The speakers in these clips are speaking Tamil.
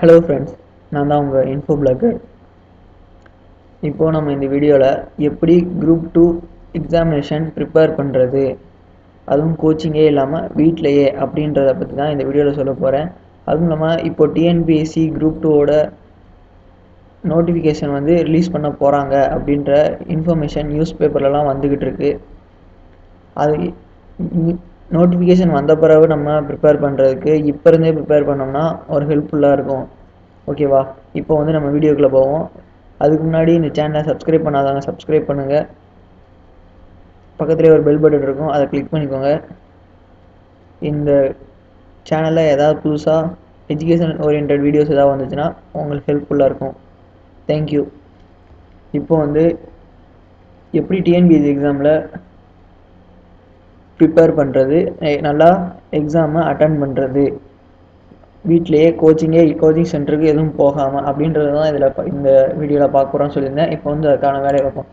ஹலோ ஃப்ரெண்ட்ஸ் நான் தான் உங்கள் இன்ஃபோ பிளாக்கர் இப்போது நம்ம இந்த வீடியோவில் எப்படி குரூப் டூ எக்ஸாமினேஷன் ப்ரிப்பேர் பண்ணுறது அதுவும் கோச்சிங்கே இல்லாமல் வீட்டிலையே அப்படின்றத பற்றி தான் இந்த வீடியோவில் சொல்ல போகிறேன் அதுவும் இல்லாமல் இப்போ டிஎன்பிஎஸ்சி குரூப் டூவோட நோட்டிஃபிகேஷன் வந்து ரிலீஸ் பண்ண போகிறாங்க அப்படின்ற இன்ஃபர்மேஷன் நியூஸ் பேப்பர்லலாம் வந்துக்கிட்டு இருக்கு அது நோட்டிஃபிகேஷன் வந்த பிறகு நம்ம ப்ரிப்பேர் பண்ணுறதுக்கு இப்போ இருந்தே ப்ரிப்பேர் பண்ணோம்னா ஒரு ஹெல்ப்ஃபுல்லாக இருக்கும் ஓகேவா இப்போ வந்து நம்ம வீடியோக்குள்ளே போவோம் அதுக்கு முன்னாடி இந்த சேனலை சப்ஸ்கிரைப் பண்ணாதவங்க சப்ஸ்கிரைப் பண்ணுங்கள் பக்கத்துலேயே ஒரு பெல் பட்டன் இருக்கும் அதை கிளிக் பண்ணிக்கோங்க இந்த சேனலில் ஏதாவது புதுசாக எஜுகேஷன் ஓரியன்ட் வீடியோஸ் ஏதாவது வந்துச்சுன்னா உங்களுக்கு ஹெல்ப்ஃபுல்லாக இருக்கும் தேங்க்யூ இப்போ வந்து எப்படி டிஎன்பிஎஸ்சி எக்ஸாமில் ப்ரிப்பேர் பண்ணுறது நல்லா எக்ஸாமை அட்டன் பண்ணுறது வீட்டிலையே கோச்சிங்கே கோச்சிங் சென்டருக்கு எதுவும் போகாமல் அப்படின்றது தான் இதில் இந்த வீடியோவில் பார்க்க போகிறோம்னு சொல்லியிருந்தேன் இப்போ வந்து அதுக்கான வேலையை பார்ப்போம்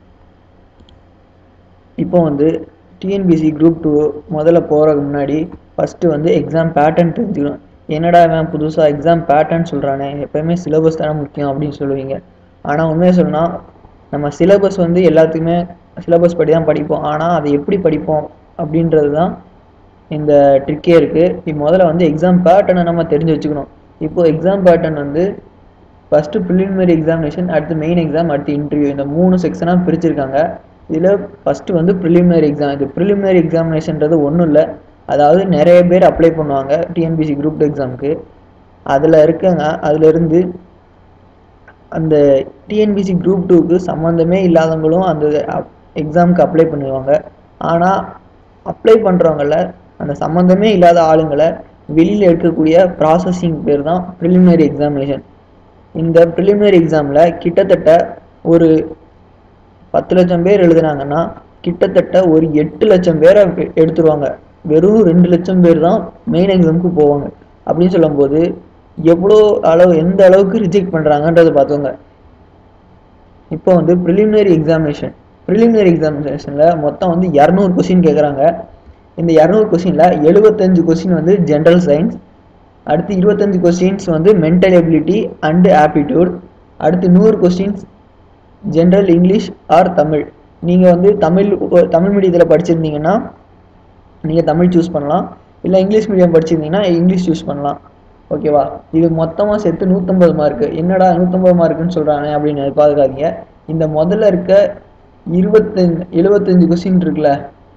இப்போ வந்து டிஎன்பிசி குரூப் டூ முதல்ல போகிறதுக்கு முன்னாடி ஃபஸ்ட்டு வந்து எக்ஸாம் பேட்டர்ன் தெரிஞ்சுக்கணும் என்னடா இவன் புதுசாக எக்ஸாம் பேட்டர்ன் சொல்கிறானே எப்போயுமே சிலபஸ் தானே முக்கியம் அப்படின்னு சொல்லுவீங்க ஆனால் உண்மையை சொல்லணும்னா நம்ம சிலபஸ் வந்து எல்லாத்துக்குமே சிலபஸ் படி தான் படிப்போம் ஆனால் அதை எப்படி படிப்போம் அப்படின்றது தான் இந்த ட்ரிக்கே இருக்குது இப்போ முதல்ல வந்து எக்ஸாம் பேட்டர்னை நம்ம தெரிஞ்சு வச்சுக்கணும் இப்போது எக்ஸாம் பேட்டர்ன் வந்து ஃபஸ்ட்டு ப்ரிலிமினரி எக்ஸாமினேஷன் அடுத்து மெயின் எக்ஸாம் அடுத்து இன்டர்வியூ இந்த மூணு செக்ஷனாக பிரிச்சிருக்காங்க இதில் ஃபஸ்ட்டு வந்து ப்ரிலிமினரி எக்ஸாம் இது ப்ரிலிமினரி எக்ஸாமினேஷன்றது ஒன்றும் இல்லை அதாவது நிறைய பேர் அப்ளை பண்ணுவாங்க டிஎன்பிசி குரூப் எக்ஸாமுக்கு அதில் இருக்கங்க அதிலிருந்து அந்த டிஎன்பிசி குரூப் டூக்கு சம்மந்தமே இல்லாதவங்களும் அந்த எக்ஸாமுக்கு அப்ளை பண்ணுவாங்க ஆனால் அப்ளை பண்ணுறவங்கள அந்த சம்மந்தமே இல்லாத ஆளுங்களை வெளியில் எடுக்கக்கூடிய ப்ராசஸிங் பேர் தான் ப்ரிலிமினரி எக்ஸாமினேஷன் இந்த ப்ரிலிமினரி எக்ஸாமில் கிட்டத்தட்ட ஒரு பத்து லட்சம் பேர் எழுதுனாங்கன்னா கிட்டத்தட்ட ஒரு எட்டு லட்சம் பேரை எடுத்துருவாங்க வெறும் ரெண்டு லட்சம் பேர் தான் மெயின் எக்ஸாமுக்கு போவாங்க அப்படின்னு சொல்லும்போது எவ்வளோ அளவு எந்த அளவுக்கு ரிஜெக்ட் பண்ணுறாங்கன்றதை பார்த்தோங்க இப்போ வந்து ப்ரிலிமினரி எக்ஸாமினேஷன் ப்ரிலிமினரி எக்ஸாமினேஷனில் மொத்தம் வந்து இரநூறு கொஸ்டின் கேட்குறாங்க இந்த இரநூறு கொஸ்டினில் எழுபத்தஞ்சு கொஸ்டின் வந்து ஜென்ரல் சயின்ஸ் அடுத்து இருபத்தஞ்சு கொஸ்டின்ஸ் வந்து மென்டல் எபிலிட்டி அண்டு ஆப்டிடியூட் அடுத்து நூறு questions general English or Tamil நீங்கள் வந்து தமிழ் தமிழ் மீடியத்தில் படிச்சிருந்தீங்கன்னா நீங்கள் தமிழ் சூஸ் பண்ணலாம் இல்லை இங்கிலீஷ் மீடியம் படிச்சிருந்தீங்கன்னா இங்கிலீஷ் சூஸ் பண்ணலாம் ஓகேவா இது மொத்தமாக சேர்த்து நூற்றம்பது மார்க்கு என்னடா நூற்றம்பது மார்க்குன்னு சொல்கிறானே அப்படின்னு எதிர்பார்க்காதீங்க இந்த முதல்ல இருக்க இருபத்தஞ்சு எழுபத்தஞ்சு கொஸ்டின் இருக்குல்ல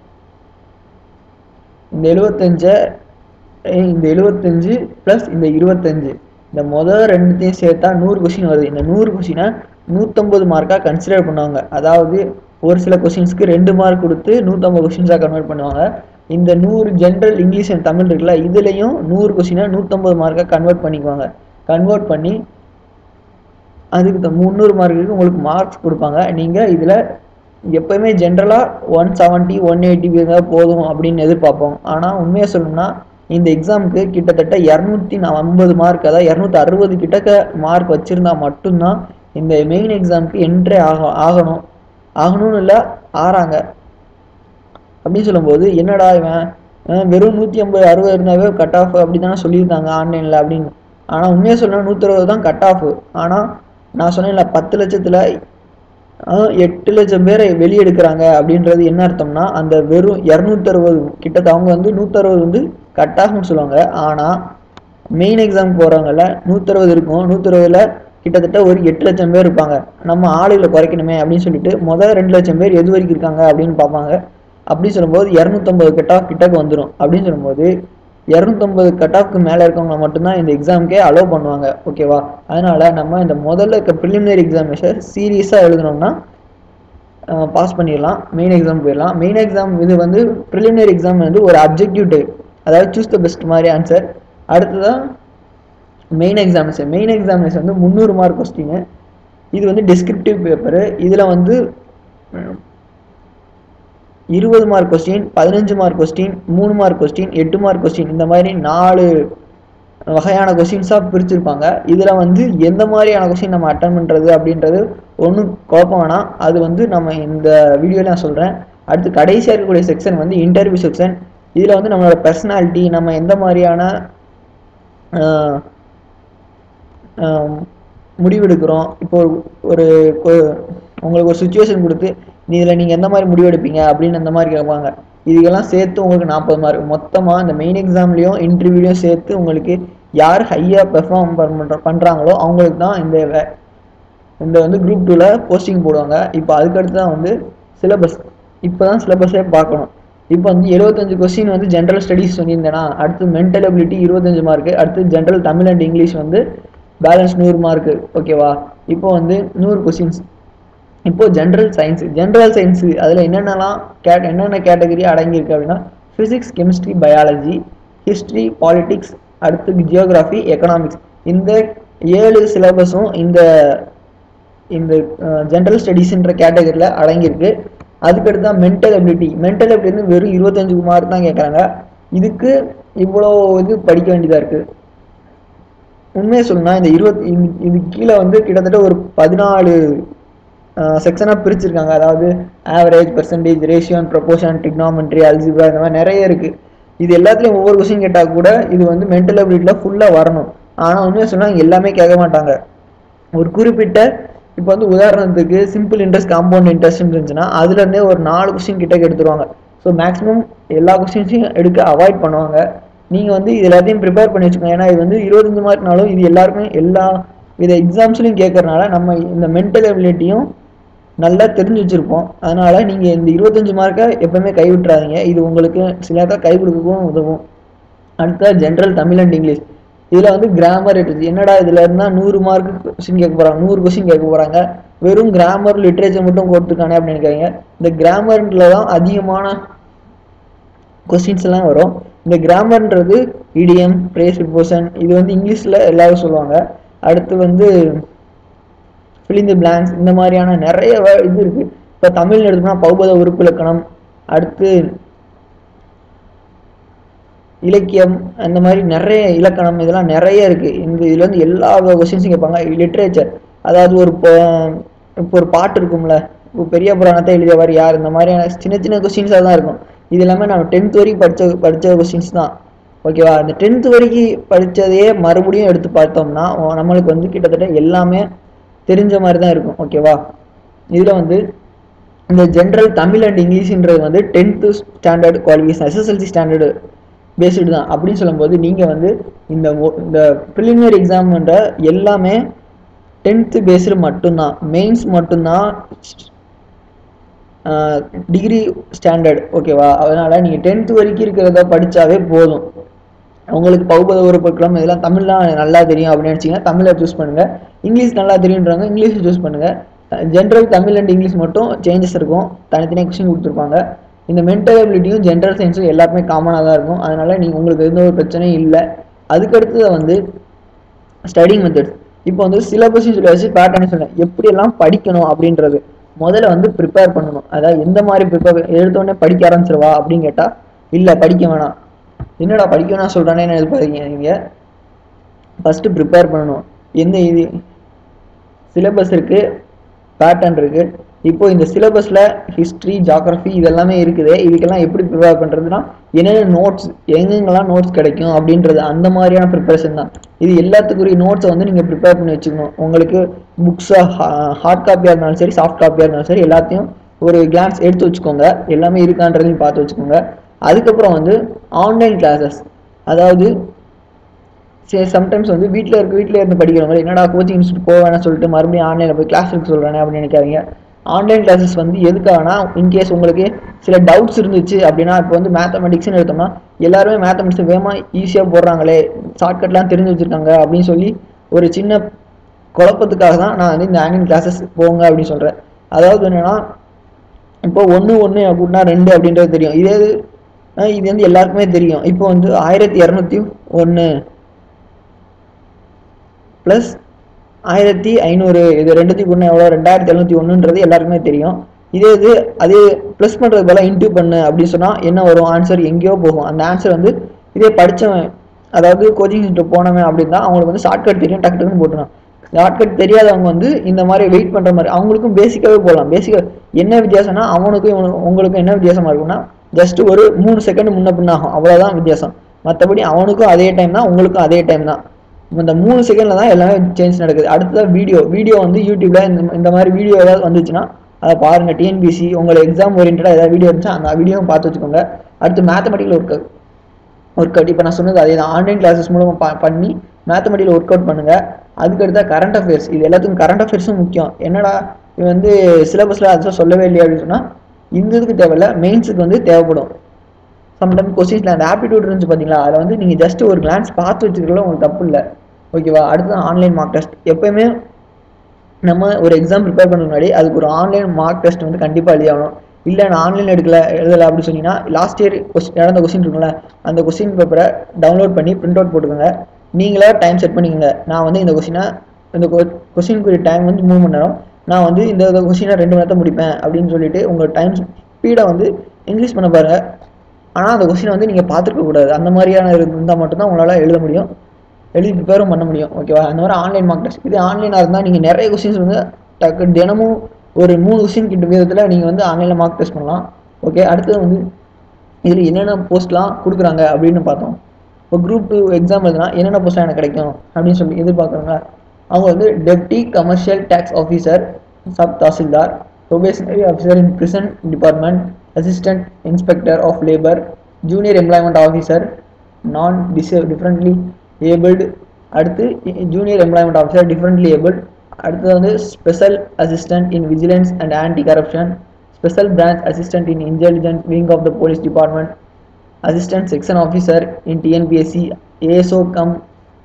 இந்த எழுபத்தஞ்சை இந்த எழுபத்தஞ்சு ப்ளஸ் இந்த இருபத்தஞ்சு இந்த முதல் ரெண்டுத்தையும் சேர்த்தா நூறு கொஸ்டின் வருது இந்த நூறு கொஸ்டினை நூற்றம்பது மார்க்காக கன்சிடர் பண்ணுவாங்க அதாவது ஒரு சில கொஸ்டின்ஸ்க்கு ரெண்டு மார்க் கொடுத்து நூற்றம்பது கொஸ்டின்ஸாக கன்வெர்ட் பண்ணுவாங்க இந்த நூறு ஜென்ரல் இங்கிலீஷ் அண்ட் தமிழ் இருக்குல்ல இதுலேயும் நூறு கொஸ்டினை நூற்றம்பது மார்க்காக கன்வெர்ட் பண்ணிக்குவாங்க கன்வெர்ட் பண்ணி அதுக்கு முந்நூறு மார்க்குக்கு உங்களுக்கு மார்க்ஸ் கொடுப்பாங்க நீங்கள் இதில் எப்போயுமே ஜென்ரலாக ஒன் செவன்ட்டி ஒன் எயிட்டி இருந்தால் போதும் அப்படின்னு எதிர்பார்ப்போம் ஆனால் உண்மையாக சொல்லணும்னா இந்த எக்ஸாமுக்கு கிட்டத்தட்ட இரநூத்தி ஐம்பது மார்க் அதாவது இரநூத்தி அறுபது கிட்டக்க மார்க் வச்சுருந்தா மட்டும்தான் இந்த மெயின் எக்ஸாமுக்கு என்ட்ரே ஆக ஆகணும் ஆகணும்னு இல்லை ஆறாங்க அப்படின்னு சொல்லும்போது என்னடா இவன் வெறும் நூற்றி ஐம்பது அறுபது இருந்தாவே கட் ஆஃப் அப்படி தானே சொல்லியிருந்தாங்க ஆன்லைனில் அப்படின்னு ஆனால் உண்மையாக சொல்லணும் நூற்றி அறுபது தான் கட் ஆஃப் ஆனால் நான் சொன்னேன்ல பத்து லட்சத்தில் எட்டு லட்சம் பேரை வெளியெடுக்கிறாங்க அப்படின்றது என்ன அர்த்தம்னா அந்த வெறும் இரநூத்தறுபது கிட்டத்தட்ட அவங்க வந்து நூற்றறுபது வந்து கட் ஆஃப்னு சொல்லுவாங்க ஆனால் மெயின் எக்ஸாம் போகிறவங்கள நூற்றறுபது இருக்கும் நூற்றறுபதில் கிட்டத்தட்ட ஒரு எட்டு லட்சம் பேர் இருப்பாங்க நம்ம ஆளுகளை குறைக்கணுமே அப்படின்னு சொல்லிட்டு முதல் ரெண்டு லட்சம் பேர் எது வரைக்கும் இருக்காங்க அப்படின்னு பார்ப்பாங்க அப்படின்னு சொல்லும்போது இரநூத்தம்பது கட் ஆஃப் கிட்டக்கு வந்துடும் அப்படின்னு சொல்லும்போது இரநூத்தம்பது கட் ஆஃப்க்கு மேலே இருக்கவங்க மட்டும்தான் இந்த எக்ஸாமுக்கே அலோவ் பண்ணுவாங்க ஓகேவா அதனால் நம்ம இந்த முதல்ல இருக்க ப்ரிலிமினரி எக்ஸாமினேஷன் சீரியஸாக எழுதணும்னா பாஸ் பண்ணிடலாம் மெயின் எக்ஸாம் போயிடலாம் மெயின் எக்ஸாம் இது வந்து ப்ரிலிமினரி எக்ஸாம் வந்து ஒரு அப்ஜெக்டிவ் டைப் அதாவது சூஸ் த பெஸ்ட் மாதிரி ஆன்சர் அடுத்ததான் மெயின் எக்ஸாமினேஷன் மெயின் எக்ஸாமினேஷன் வந்து முந்நூறு மார்க் கொஸ்டின் இது வந்து டிஸ்கிரிப்டிவ் பேப்பரு இதில் வந்து இருபது மார்க் கொஸ்டின் பதினஞ்சு மார்க் கொஸ்டின் மூணு மார்க் கொஸ்டின் எட்டு மார்க் கொஸ்டின் இந்த மாதிரி நாலு வகையான கொஸ்டின்ஸாக பிரிச்சிருப்பாங்க இதில் வந்து எந்த மாதிரியான கொஸ்டின் நம்ம அட்டன் பண்ணுறது அப்படின்றது ஒன்றும் குழப்பம் வேணாம் அது வந்து நம்ம இந்த வீடியோவில் நான் சொல்கிறேன் அடுத்து கடைசியாக இருக்கக்கூடிய செக்ஷன் வந்து இன்டர்வியூ செக்ஷன் இதில் வந்து நம்மளோட பர்சனாலிட்டி நம்ம எந்த மாதிரியான ஆம், முடிவெடுக்கிறோம் இப்போ ஒரு ஒரு கொ- உங்களுக்கு ஒரு சுச்சுவேஷன் கொடுத்து நீ இதில் நீங்கள் எந்த மாதிரி முடிவெடுப்பீங்க அப்படின்னு அந்த மாதிரி கேட்பாங்க இதுக்கெல்லாம் சேர்த்து உங்களுக்கு நாற்பது மார்க் மொத்தமாக இந்த மெயின் எக்ஸாம்லேயும் இன்டர்வியூலையும் சேர்த்து உங்களுக்கு யார் ஹையாக பெர்ஃபார்ம் பண்ணுற பண்ணுறாங்களோ அவங்களுக்கு தான் இந்த வே- இந்த வந்து குரூப் டூவில் போஸ்டிங் போடுவாங்க இப்போ அதுக்கடுத்து தான் வந்து சிலபஸ் இப்போ தான் சிலபஸே பார்க்கணும் இப்போ வந்து எழுபத்தஞ்சு கொஸ்டின் வந்து ஜென்ரல் ஸ்டடீஸ் சொல்லியிருந்தேன்னா அடுத்து மென்டல் அபிலிட்டி இருபத்தஞ்சு மார்க்கு அடுத்து ஜென்ரல் தமிழ் அண்ட் இங்கிலீஷ் வந்து பேலன்ஸ் நூறு மார்க்கு ஓகேவா இப்போ வந்து நூறு கொஸ்டின்ஸ் இப்போ ஜென்ரல் சயின்ஸ் ஜென்ரல் சயின்ஸ் அதில் என்னென்னலாம் கேட் என்னென்ன கேட்டகரி அடங்கியிருக்கு அப்படின்னா physics chemistry biology history politics அடுத்து ஜியோகிராஃபி எக்கனாமிக்ஸ் இந்த ஏழு சிலபஸும் இந்த இந்த ஜென்ரல் ஸ்டடீஸ்ன்ற கேட்டகரியில் அடங்கியிருக்கு அதுக்கடுத்து தான் மென்டல் அபிலிட்டி மென்டல் அபிலிட்டி வந்து வெறும் இருபத்தஞ்சு மார்க் தான் கேட்குறாங்க இதுக்கு இவ்வளோ இது படிக்க வேண்டியதாக இருக்குது உண்மையை சொல்லணும்னா இந்த இருபத்தி இது கீழே வந்து கிட்டத்தட்ட ஒரு பதினாலு செக்ஷனாக பிரிச்சிருக்காங்க அதாவது average percentage ratio and proportion trigonometry algebra இந்த மாதிரி நிறைய இருக்குது இது எல்லாத்துலேயும் ஒவ்வொரு கொஸ்டின் கேட்டால் கூட இது வந்து மென்டல் அபிலிட்டியில் ஃபுல்லாக வரணும் ஆனால் உண்மையை சொன்னால் எல்லாமே கேட்க மாட்டாங்க ஒரு குறிப்பிட்ட இப்போ வந்து உதாரணத்துக்கு சிம்பிள் இன்ட்ரெஸ்ட் காம்பவுண்ட் இன்ட்ரெஸ்ட் இருந்துச்சுன்னா அதுலேருந்தே ஒரு நாலு கொஸ்டின் கிட்ட எடுத்துருவாங்க ஸோ மேக்ஸிமம் எல்லா கொஸ்டின்ஸையும் எடுக்க அவாய்ட் பண்ணுவாங்க நீங்கள் வந்து இது எல்லாத்தையும் ப்ரிப்பேர் பண்ணி வச்சுக்கோங்க ஏன்னா இது வந்து இருபத்தஞ்சு மார்க்னாலும் இது எல்லாருமே எல்லா வித எக்ஸாம்ஸ்லையும் கேட்கறனால நம்ம இந்த மென்டல் எபிலிட்டியும் நல்லா தெரிஞ்சு வச்சுருப்போம் அதனால் நீங்கள் இந்த இருபத்தஞ்சு மார்க்கை எப்பவுமே கை விட்டுறாதீங்க இது உங்களுக்கு சில நேரத்தில் கை கொடுக்கவும் உதவும் அடுத்த ஜென்ரல் தமிழ் அண்ட் இங்கிலீஷ் இதில் வந்து கிராமர் இருக்குது என்னடா இதில் இருந்தால் நூறு மார்க் கொஸ்டின் கேட்க போகிறாங்க நூறு கொஸ்டின் கேட்க போகிறாங்க வெறும் கிராமர் லிட்ரேச்சர் மட்டும் கொடுத்துருக்கானே அப்படின்னு நினைக்காதீங்க இந்த கிராமர்ல தான் அதிகமான கொஸ்டின்ஸ் எல்லாம் வரும் இந்த கிராமர்ன்றது இடியம் பிரேஸ் ப்ரிப்போசன் இது வந்து இங்கிலீஷில் எல்லாரும் சொல்லுவாங்க அடுத்து வந்து ஃபிலிங் தி பிளாங்க்ஸ் இந்த மாதிரியான நிறைய வே- இது இருக்குது இப்போ தமிழ் எடுத்தோம்னா பௌபத உறுப்பு இலக்கணம் அடுத்து இலக்கியம் அந்த மாதிரி நிறைய இலக்கணம் இதெல்லாம் நிறைய இருக்கு இந்த இதுல வந்து எல்லா கொஸ்டின்ஸும் கேட்பாங்க லிட்ரேச்சர் அதாவது ஒரு po- இப்போ ஒரு பாட்டு இருக்கும்ல இப்போ பெரிய புராணத்தை எழுதியவர் யார் இந்த மாதிரியான சின்ன சின்ன கொஸ்டின்ஸாக தான் இருக்கும் இது எல்லாமே நம்ம டென்த் வரைக்கும் படிச்ச படிச்ச கொஸ்டின்ஸ் தான் ஓகேவா அந்த டென்த் வரைக்கும் படிச்சதையே மறுபடியும் எடுத்து பார்த்தோம்னா உ- நம்மளுக்கு வந்து கிட்டத்தட்ட எல்லாமே தெரிஞ்ச மாதிரி தான் இருக்கும் ஓகேவா இதில் வந்து இந்த ஜென்ரல் தமிழ் அண்ட் இங்கிலீஷ்ன்றது வந்து tenth standard qualification SSLC standard based தான் அப்படின்னு சொல்லும்போது நீங்கள் வந்து இந்த ஒ- இந்த ப்ரிலிமினரி எக்ஸாம்ன்ற எல்லாமே டென்த்து பேஸ்டு மட்டும்தான் மெயின்ஸ் மட்டும்தான் டிகிரி ஸ்டாண்டர்ட் ஓகேவா அதனால் நீங்கள் டென்த்து வரைக்கும் இருக்கிறத படித்தாவே போதும் உங்களுக்கு பௌபத உறுப்புக்களம் இதெல்லாம் தமிழ்லாம் நல்லா தெரியும் அப்படின்னு நினச்சிங்கன்னா தமிழை சூஸ் பண்ணுங்கள் இங்கிலீஷ் நல்லா தெரியுன்றவங்க இங்கிலீஷ் சூஸ் பண்ணுங்கள் ஜென்ரல் தமிழ் அண்ட் இங்கிலீஷ் மட்டும் சேஞ்சஸ் இருக்கும் தனித்தனியாக கொஸ்டின் கொடுத்துருப்பாங்க இந்த மென்டல் அபிலிட்டியும் ஜென்ரல் சயின்ஸும் எல்லாருமே காமனாக தான் இருக்கும் அதனால் நீங்கள் உங்களுக்கு எந்த ஒரு பிரச்சனையும் இல்லை அதுக்கடுத்தது வந்து ஸ்டடிங் மெத்தட்ஸ் இப்போ வந்து சிலபஸையும் சொல்லி வச்சு பேட்டர்னே சொன்னேன் எப்படியெல்லாம் படிக்கணும் அப்படின்றது முதல்ல வந்து ப்ரிப்பேர் பண்ணணும் அதாவது எந்த மாதிரி ப்ரிப்பேர் எடுத்தோடனே படிக்க ஆரம்பிச்சிருவா அப்படின்னு கேட்டால் இல்லை படிக்க வேணாம் என்னடா படிக்க வேணாம் சொல்கிறானே எதிர்பார்க்கீங்க நீங்கள் ஃபஸ்ட்டு ப்ரிப்பேர் பண்ணணும் எந்த இது சிலபஸ் இருக்குது பேட்டர்ன் இருக்குது இப்போ இந்த சிலபஸில் ஹிஸ்ட்ரி ஜாகிரஃபி இதெல்லாமே இருக்குது இதுக்கெல்லாம் எப்படி ப்ரிப்பேர் பண்ணுறதுனா என்னென்ன நோட்ஸ் எங்கெங்கெல்லாம் நோட்ஸ் கிடைக்கும் அப்படின்றது அந்த மாதிரியான ப்ரிப்பரேஷன் தான் இது எல்லாத்துக்குரிய நோட்ஸை வந்து நீங்கள் ப்ரிப்பேர் பண்ணி வச்சுக்கணும் உங்களுக்கு புக்ஸாக ஹார்ட் காப்பியாக இருந்தாலும் சரி சாஃப்ட் காப்பியாக இருந்தாலும் சரி எல்லாத்தையும் ஒரு கிளான்ஸ் எடுத்து வச்சுக்கோங்க எல்லாமே இருக்கான்றதையும் பார்த்து வச்சுக்கோங்க அதுக்கப்புறம் வந்து ஆன்லைன் கிளாஸஸ் அதாவது சரி சம்டைம்ஸ் வந்து வீட்டில் இருக்க வீட்டில் இருந்து படிக்கிறவங்க என்னடா கோச்சிங் இன்ஸ்டியூட் போவேன்னு சொல்லிட்டு மறுபடியும் ஆன்லைனில் போய் கிளாஸ் எடுக்க சொல்கிறேன் அப்படின்னு நினைக்காதீங்க ஆன்லைன் கிளாஸஸ் வந்து எதுக்காகனா இன்கேஸ் உங்களுக்கு சில டவுட்ஸ் இருந்துச்சு அப்படின்னா இப்போ வந்து மேத்தமெட்டிக்ஸ்னு எடுத்தோம்னா எல்லாருமே மேத்தமெட்டிக்ஸ் வேகமாக ஈஸியாக போடுறாங்களே ஷார்ட்கட்லாம் தெரிஞ்சு வச்சுருக்காங்க அப்படின்னு சொல்லி ஒரு சின்ன குழப்பத்துக்காக தான் நான் வந்து இந்த ஆன்லைன் கிளாஸஸ் போங்க அப்படின்னு சொல்கிறேன் அதாவது என்னென்னா இப்போ ஒன்று ஒன்று அப்படின்னா ரெண்டு அப்படின்றது தெரியும் இதே இது அஹ் இது வந்து எல்லாருக்குமே தெரியும் இப்போ வந்து ஆயிரத்தி இரநூத்தி ஒன்று ப்ளஸ் ஆயிரத்தி ஐநூறு இது ரெண்டுத்துக்கு ஒன்று எவ்வளோ ரெண்டாயிரத்தி எழுநூத்தி ஒன்றுன்றது எல்லாருக்குமே தெரியும் இதே இது அதே ப்ளஸ் பண்ணுறது போல இன்டூ பண்ணு அப்படின்னு சொன்னால் என்ன வரும் ஆன்சர் எங்கேயோ போகும் அந்த ஆன்சர் வந்து இதே படித்தவன் அதாவது கோச்சிங் சென்டர் போனவன் அப்படின்னா அவங்களுக்கு வந்து ஷார்ட்கட் தெரியும் டக்கு டக்குன்னு போட்டுருவான் ஷார்ட்கட் தெரியாதவங்க வந்து இந்த மாதிரி வெயிட் பண்ணுற மாதிரி அவங்களுக்கும் பேசிக்காகவே போகலாம் பேசிக்காக என்ன வித்தியாசம்னா அவனுக்கும் இவனுக்கும் உங்களுக்கும் என்ன வித்தியாசமா இருக்கும்னா ஜஸ்ட் ஒரு மூணு செகண்ட் முன்ன பின்ன ஆகும் அவ்வளோதான் வித்தியாசம் மற்றபடி அவனுக்கும் அதே டைம் தான் உங்களுக்கும் அதே டைம் தான் இந்த மூணு செகண்டில் தான் எல்லாமே சேஞ்ச் நடக்குது அடுத்ததாக வீடியோ வீடியோ வந்து யூடியூப்ல இந்த இந்த மாதிரி வீடியோ ஏதாவது வந்துச்சுன்னா அதை பாருங்கள் டிஎன்பிசி உங்களை எக்ஸாம் ஓரியன்டாக ஏதாவது வீடியோ இருந்துச்சா அந்த வீடியோவும் பார்த்து வச்சுக்கோங்க அடுத்து மேத்தமெட்டிக்கல் ஒர்க் ஒர்க் அவுட் இப்போ நான் சொன்னது அதே தான் ஆன்லைன் கிளாஸஸ் மூலமாக ப பண்ணி மேத்தமெட்டிக்கல் ஒர்க் அவுட் பண்ணுங்கள் அதுக்கடுத்த கரண்ட் அஃபேர்ஸ் இது எல்லாத்துக்கும் கரண்ட் அஃபேர்ஸும் முக்கியம் என்னடா இது வந்து சிலபஸில் அதுதான் சொல்லவே இல்லையா அப்படின்னு சொன்னால் இந்த இதுக்கு தேவையில்ல மெயின்ஸுக்கு வந்து தேவைப்படும் சம்டைம் கொஸ்டின்ஸில் அந்த ஆப்டிடியூட் இருந்துச்சு பார்த்தீங்களா அதில் வந்து நீங்கள் ஜஸ்ட் ஒரு கிளான்ஸ் பார்த்து வச்சுக்கிறதுல உங்களுக்கு தப்பு இல்லை ஓகேவா அடுத்து ஆன்லைன் மார்க் டெஸ்ட் எப்போயுமே நம்ம ஒரு எக்ஸாம் ப்ரிப்பேர் பண்ண முன்னாடி அதுக்கு ஒரு ஆன்லைன் மார்க் டெஸ்ட் வந்து கண்டிப்பாக எழுதி ஆகணும் இல்லை நான் ஆன்லைன் எடுக்கல எழுதலை அப்படின்னு சொன்னீங்கன்னா லாஸ்ட் இயர் கொஸ்டின் நடந்த கொஸ்டின் இருக்குல்ல அந்த கொஸ்டின் பேப்பரை டவுன்லோட் பண்ணி பிரிண்ட் அவுட் போட்டுக்கோங்க நீங்களே டைம் செட் பண்ணிக்கோங்க நான் வந்து இந்த கொஸ்டினை இந்த கொஸ்டினுக்குரிய டைம் வந்து மூணு மணி நேரம் நான் வந்து இந்த கொஸ்டினை ரெண்டு மணி நேரத்தை முடிப்பேன் அப்படின்னு சொல்லிட்டு உங்கள் டைம் ஸ்பீடை வந்து இன்க்ரீஸ் பண்ண பாருங்க ஆனால் அந்த கொஸ்டினை வந்து நீங்கள் பார்த்துருக்க கூடாது அந்த மாதிரியான இருந்தால் மட்டும்தான் உங்களால் எழுத முடியும் எழுதி ப்ரிப்பேரும் பண்ண முடியும் ஓகேவா அந்த மாதிரி ஆன்லைன் மார்க் டெஸ்ட் இது ஆன்லைனாக இருந்தால் நீங்கள் நிறைய கொஸ்டின்ஸ் வந்து டக்கு தினமும் ஒரு மூணு கொஸ்டின் கிட்ட விதத்தில் நீங்கள் வந்து ஆன்லைனில் மார்க் டெஸ்ட் பண்ணலாம் ஓகே அடுத்தது வந்து இதில் என்னென்ன போஸ்ட்லாம் கொடுக்குறாங்க அப்படின்னு பார்த்தோம் இப்போ குரூப் டூ எக்ஸாம் எழுதுனா என்னென்ன போஸ்ட்லாம் எனக்கு கிடைக்கும் அப்படின்னு சொல்லி எதிர்பார்க்குறாங்க அவங்க வந்து deputy commercial tax officer sub tahsildar probationary officer in prison department assistant inspector of labour junior employment officer நான் டிஸ் டிஃப்ரெண்ட்லி ஏபிள்டு அடுத்து junior employment officer differently abled அடுத்தது வந்து special assistant in vigilance and anti corruption special branch assistant in intelligence wing of the police department assistant section officer in TNPSC ASO cum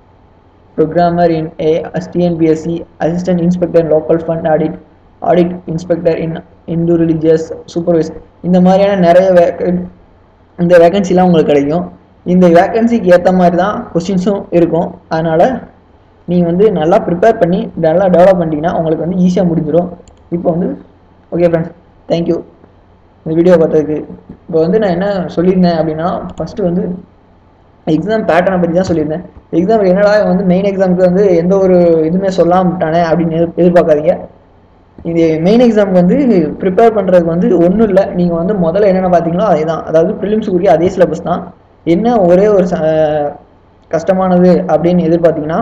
programmer in a TNPSC, assistant inspector in local fund audit, audit inspector in Hindu religious supervise இந்த மாதிரியான நிறைய வேக இந்த வேகன்சிலாம் உங்களுக்கு கிடைக்கும் இந்த வேகன்சிக்கு ஏற்ற மாதிரி தான் கொஸ்டின்ஸும் இருக்கும் அதனால் நீங்கள் வந்து நல்லா ப்ரிப்பேர் பண்ணி நல்லா டெவலப் பண்ணிட்டீங்கன்னா உங்களுக்கு வந்து ஈஸியாக முடிஞ்சிடும் இப்போ வந்து ஓகே ஃப்ரெண்ட்ஸ் தேங்க்யூ இந்த வீடியோ பார்த்ததுக்கு இப்போ வந்து நான் என்ன சொல்லியிருந்தேன் அப்படின்னா ஃபஸ்ட்டு வந்து எக்ஸாம் பேட்டர்னை பற்றி தான் சொல்லியிருந்தேன் எக்ஸாம் என்னடா இவன் வந்து மெயின் எக்ஸாமுக்கு வந்து எந்த ஒரு இதுவுமே சொல்லாமட்டானே அப்படின்னு எதிர் எதிர்பார்க்காதீங்க இது மெயின் எக்ஸாமுக்கு வந்து ப்ரிப்பேர் பண்ணுறதுக்கு வந்து ஒன்றும் இல்லை நீங்கள் வந்து முதல்ல என்னென்ன பார்த்தீங்களோ அதே தான் அதாவது ப்ரிலிம்ஸுக்குரிய அதே சிலபஸ் தான் என்ன ஒரே ஒரு ச- கஷ்டமானது அப்படின்னு எதிர்பார்த்தீங்கன்னா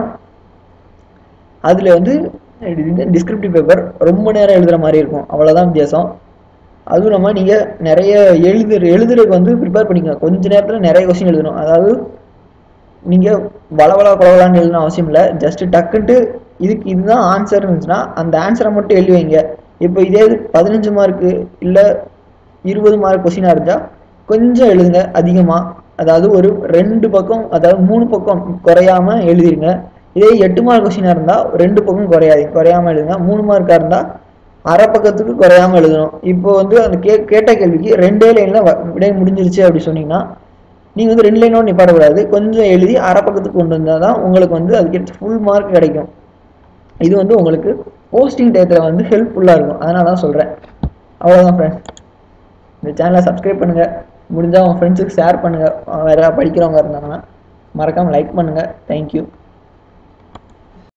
அதில் வந்து டிஸ்கிரிப்டிவ் பேப்பர் ரொம்ப நேரம் எழுதுகிற மாதிரி இருக்கும் அவ்வளோதான் வித்தியாசம் அதுவும் இல்லாமல் நீங்கள் நிறைய எழுதுற எழுதுறதுக்கு வந்து ப்ரிப்பேர் பண்ணிக்கோங்க கொஞ்ச நேரத்தில் நிறைய கொஸ்டின் எழுதணும் அதாவது நீங்கள் வளவளா குளவலான்னு எழுதணும் அவசியம் இல்லை ஜஸ்ட் டக்குன்ட்டு இதுக்கு இதுதான் ஆன்சர் இருந்துச்சுன்னா அந்த ஆன்சரை மட்டும் எழுதி வைங்க இப்போ இதே இது பதினஞ்சு மார்க்கு இல்லை இருபது மார்க் கொஸ்டினாக இருந்தால் கொஞ்சம் எழுதுங்க அதிகமாக அதாவது ஒரு ரெண்டு பக்கம் அதாவது மூணு பக்கம் குறையாம எழுதிருங்க இதே எட்டு மார்க் கொஸ்டினாக இருந்தால் ரெண்டு பக்கம் குறையாது குறையாம எழுதுங்க மூணு மார்க்காக இருந்தால் அரை பக்கத்துக்கு குறையாம எழுதணும் இப்போ வந்து அந்த கே கேட்ட கேள்விக்கு ரெண்டே லைனில் விடை முடிஞ்சிருச்சு அப்படி சொன்னீங்கன்னா நீங்கள் வந்து ரெண்டு லைனோட நிப்பாடக்கூடாது கொஞ்சம் எழுதி அரை பக்கத்துக்கு கொண்டு வந்தால் தான் உங்களுக்கு வந்து அதுக்கு ஃபுல் மார்க் கிடைக்கும் இது வந்து உங்களுக்கு போஸ்டிங் டயத்தில் வந்து ஹெல்ப்ஃபுல்லாக இருக்கும் அதனால தான் சொல்கிறேன் அவ்வளோதான் ஃப்ரெண்ட்ஸ் இந்த சேனலை சப்ஸ்கிரைப் பண்ணுங்கள் முடிஞ்சால் உங்கள் ஃப்ரெண்ட்ஸுக்கு ஷேர் பண்ணுங்கள் வேறு யாராவது படிக்கிறவங்க இருந்தாங்கன்னா மறக்காமல் லைக் பண்ணுங்கள் தேங்க்யூ